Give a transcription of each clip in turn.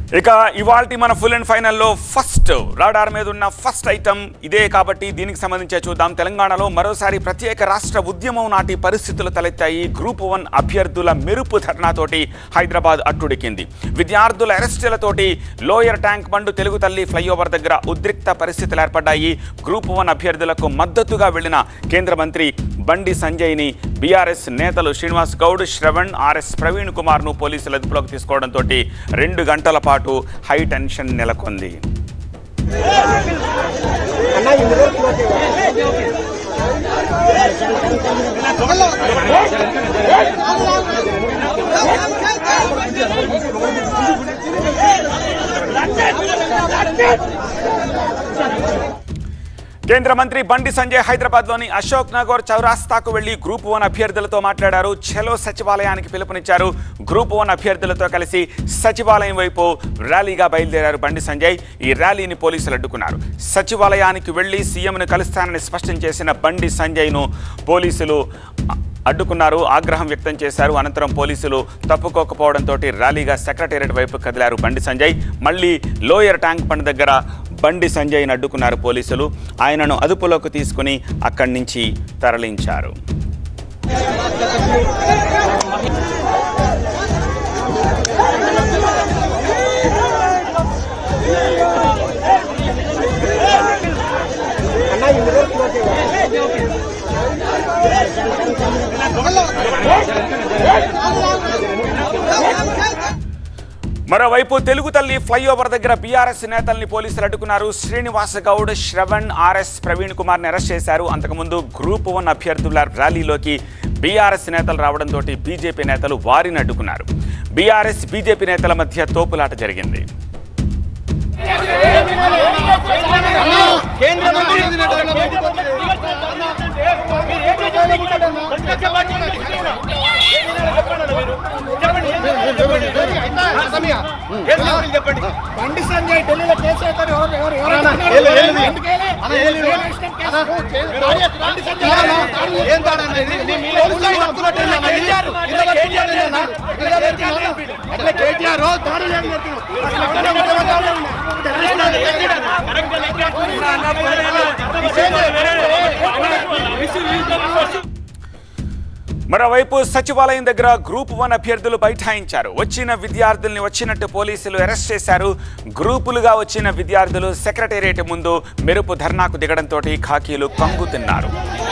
ఇక ఇవాల్టి మన ఫుల్ అండ్ ఫైనల్లో ఫస్ట్ రాడార్ మీద ఉన్న ఫస్ట్ ఐటమ్ ఇదే కాబట్టి దీనికి సంబంధించే చూద్దాం తెలంగాణలో మరోసారి ప్రత్యేక రాష్ట్ర ఉద్యమం నాటి పరిస్థితులు తలెత్తాయి గ్రూప్ వన్ అభ్యర్థుల మెరుపు ధర్నాతోటి హైదరాబాద్ అట్టుడికింది విద్యార్థుల అరెస్టులతోటి లోయర్ ట్యాంక్ బండు తెలుగు తల్లి ఫ్లైఓవర్ దగ్గర ఉద్రిక్త పరిస్థితులు ఏర్పడ్డాయి గ్రూప్ వన్ అభ్యర్థులకు మద్దతుగా వెళ్లిన కేంద్ర మంత్రి బండి సంజయ్ని బీఆర్ఎస్ నేతలు శ్రీనివాస్ గౌడ్ శ్రవణ్ ఆర్ఎస్ ప్రవీణ్ కుమార్ను పోలీసులు అదుపులోకి తీసుకోవడంతో రెండు గంటల పాటు హై టెన్షన్ నెలకొంది కేంద్ర మంత్రి బండి సంజయ్ హైదరాబాద్లోని అశోక్ నగర్ చౌరాస్తాకు వెళ్లి గ్రూప్ వన్ అభ్యర్థులతో మాట్లాడారు ఛలో సచివాలయానికి పిలుపునిచ్చారు గ్రూప్ వన్ అభ్యర్థులతో కలిసి సచివాలయం వైపు ర్యాలీగా బయలుదేరారు బండి సంజయ్ ఈ ర్యాలీని పోలీసులు అడ్డుకున్నారు సచివాలయానికి వెళ్లి సీఎంను కలుస్తానని స్పష్టం చేసిన బండి సంజయ్ను పోలీసులు అడ్డుకున్నారు ఆగ్రహం వ్యక్తం చేశారు అనంతరం పోలీసులు తప్పుకోకపోవడంతో ర్యాలీగా సెక్రటేరియట్ వైపు కదిలారు బండి సంజయ్ మళ్ళీ లోయర్ ట్యాంక్ బండ్ దగ్గర బండి సంజయ్ని అడ్డుకున్నారు పోలీసులు ఆయనను అదుపులోకి తీసుకుని అక్కడి నుంచి తరలించారు మరోవైపు తెలుగు తల్లి ఫ్లైఓవర్ దగ్గర బీఆర్ఎస్ నేతల్ని పోలీసులు అడ్డుకున్నారు శ్రీనివాస గౌడ్ శ్రవణ్ ఆర్ఎస్ ప్రవీణ్ కుమార్ని అరెస్ట్ చేశారు అంతకుముందు గ్రూప్ వన్ అభ్యర్థుల ర్యాలీలోకి బీఆర్ఎస్ నేతలు రావడంతో బీజేపీ నేతలు వారిని అడ్డుకున్నారు బీఆర్ఎస్ బీజేపీ నేతల మధ్య తోపులాట జరిగింది బండి సంజయ్ ఢిల్లీలో కేసు అవుతారు ఎవరు ఎవరు ఎవరు అన్న, అంటున్నారు? ఏలు, ఏలుది. ఎందుకు ఏలే? అన్న, ఏలుది. Real estate case. బండి సంజయ్ ఏం తాడా అన్న ఇది? పోలీసులు పట్టుకున్నట్టు ఏంది అన్న ఇది? ఇలా పట్టుకున్నట్టు ఏంది అన్న? ఇలా పట్టుకున్నట్టు ఏంది? అట్లా కేటీఆర్ రోజు దాడులు ఏం చేస్తున్నావు? అసలు అక్కడే ఉండేవాళ్ళు మరోవైపు సచివాలయం దగ్గర గ్రూప్ వన్ అభ్యర్థులు బైఠాయించారు వచ్చిన విద్యార్థుల్ని వచ్చినట్టు పోలీసులు అరెస్ట్ చేశారు గ్రూపులుగా వచ్చిన విద్యార్థులు సెక్రటేరియట్ ముందు మెరుపు ధర్నాకు దిగడంతో ఖాకీలు కంగుతిన్నారు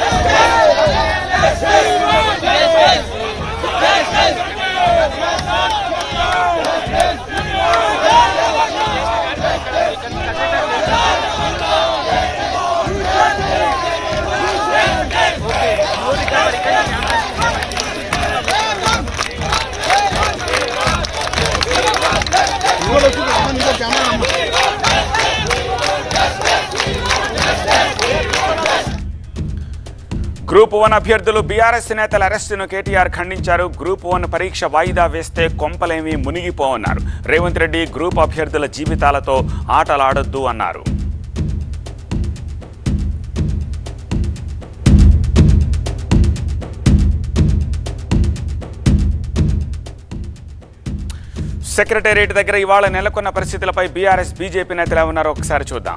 గ్రూప్ వన్ అభ్యర్థులు బీఆర్ఎస్ నేతల అరెస్టును కేటీఆర్ ఖండించారు గ్రూప్ వన్ పరీక్ష వాయిదా వేస్తే కొంపలేమీ మునిగిపోవన్నారు రేవంత్ రెడ్డి గ్రూప్ అభ్యర్థుల జీవితాలతో ఆటలాడొద్దు అన్నారు సెక్రటేరియట్ దగ్గర ఇవాళ నెలకొన్న పరిస్థితులపై బీఆర్ఎస్ బీజేపీ నేతలు ఏమన్నారో ఒకసారి చూద్దాం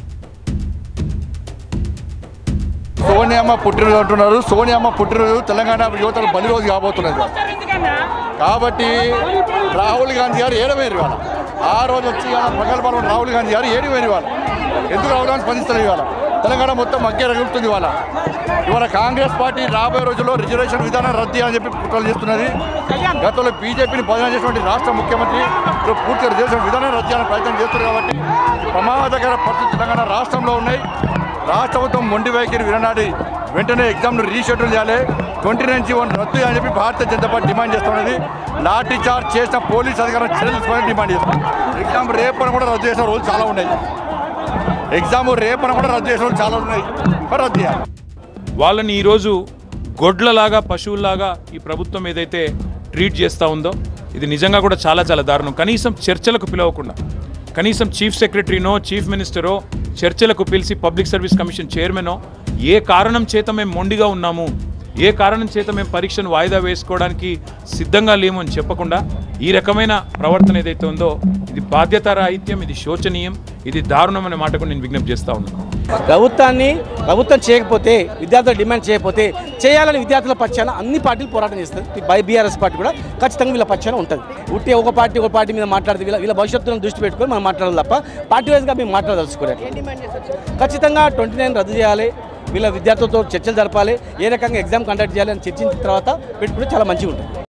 సోనియమ్మ పుట్టినరోజు అంటున్నారు సోనియమ్మ పుట్టినరోజు తెలంగాణ యువతలు బలి రోజు కాబోతున్నది కాబట్టి రాహుల్ గాంధీ గారు ఏడవేరు ఇవాళ ఆ రోజు వచ్చి ఇవాళ ప్రగల్భాలు ఉన్న రాహుల్ గాంధీ గారు ఏడవేరు ఇవాళ ఎందుకు రాహుల్ గాంధీ స్పందిస్తారు ఇవాళ తెలంగాణ మొత్తం మగ్గే రగులుతుంది ఇవాళ ఇవాళ కాంగ్రెస్ పార్టీ రాబోయే రోజుల్లో రిజర్వేషన్ విధానం రద్దు అని చెప్పి కుట్రలు చేస్తున్నది గతంలో బీజేపీని బదనాలు చేసినటువంటి రాష్ట్ర ముఖ్యమంత్రి ఇప్పుడు పూర్తిగా రిజర్వేషన్ విధానం రద్దు చేయాలని ప్రయత్నం చేస్తున్నారు కాబట్టి ప్రమాదకర పరిస్థితి తెలంగాణ రాష్ట్రంలో ఉన్నాయి రాష్ట్ర ప్రభుత్వం మొండి వైఖరి విననాడి వెంటనే ఎగ్జామ్ను రీషెడ్యూల్ చేయాలి ట్వంటీ నుంచి వన్ రద్దు అని చెప్పి భారతీయ జనతా పార్టీ డిమాండ్ చేస్తున్నది లాఠీ చార్జ్ చేసిన పోలీస్ అధికారులు చర్యలు తీసుకోవాలని డిమాండ్ చేస్తుంది ఎగ్జామ్ రేపన కూడా రద్దు చేసిన రోజులు చాలా ఉన్నాయి ఎగ్జామ్ రేపన కూడా రద్దు చేసిన రోజులు చాలా ఉన్నాయి మరి రద్దు చేయాలి వాళ్ళని ఈరోజు గొడ్లలాగా పశువుల్లాగా ఈ ప్రభుత్వం ఏదైతే ట్రీట్ చేస్తూ ఉందో ఇది నిజంగా కూడా చాలా చాలా దారుణం కనీసం చర్చలకు పిలవకుండా కనీసం చీఫ్ సెక్రటరీనో చీఫ్ మినిస్టరో చర్చలకు పిలిచి పబ్లిక్ సర్వీస్ కమిషన్ చైర్మనో ఏ కారణం చేత మేము మొండిగా ఉన్నాము ఏ కారణం చేత మేము పరీక్షను వాయిదా వేసుకోవడానికి సిద్ధంగా లేము అని చెప్పకుండా ఈ రకమైన ప్రవర్తన ఏదైతే ఉందో ఇది బాధ్యతారాహిత్యం ఇది శోచనీయం ఇది దారుణం అనే మాట కూడా నేను విజ్ఞప్తి చేస్తా ఉన్నాను ప్రభుత్వాన్ని ప్రభుత్వం చేయకపోతే విద్యార్థులు డిమాండ్ చేయకపోతే చేయాలని విద్యార్థుల పక్షాన అన్ని పార్టీలు పోరాటం చేస్తుంది బై బీఆర్ఎస్ పార్టీ కూడా ఖచ్చితంగా వీళ్ళ పక్షాన ఉంటుంది ఉట్టి ఒక పార్టీ ఒక పార్టీ మీద మాట్లాడితే వీళ్ళ వీళ్ళ భవిష్యత్తును దృష్టి పెట్టుకొని మనం మాట్లాడాలి తప్ప పార్టీ వైజ్గా మేము మాట్లాడదలుచుకోలేదు ఖచ్చితంగా ట్వంటీ నైన్ రద్దు చేయాలి వీళ్ళ విద్యార్థులతో చర్చలు జరపాలి ఏ రకంగా ఎగ్జామ్ కండక్ట్ చేయాలి అని చర్చించిన తర్వాత పెట్టుకుంటే చాలా మంచిగా ఉంటుంది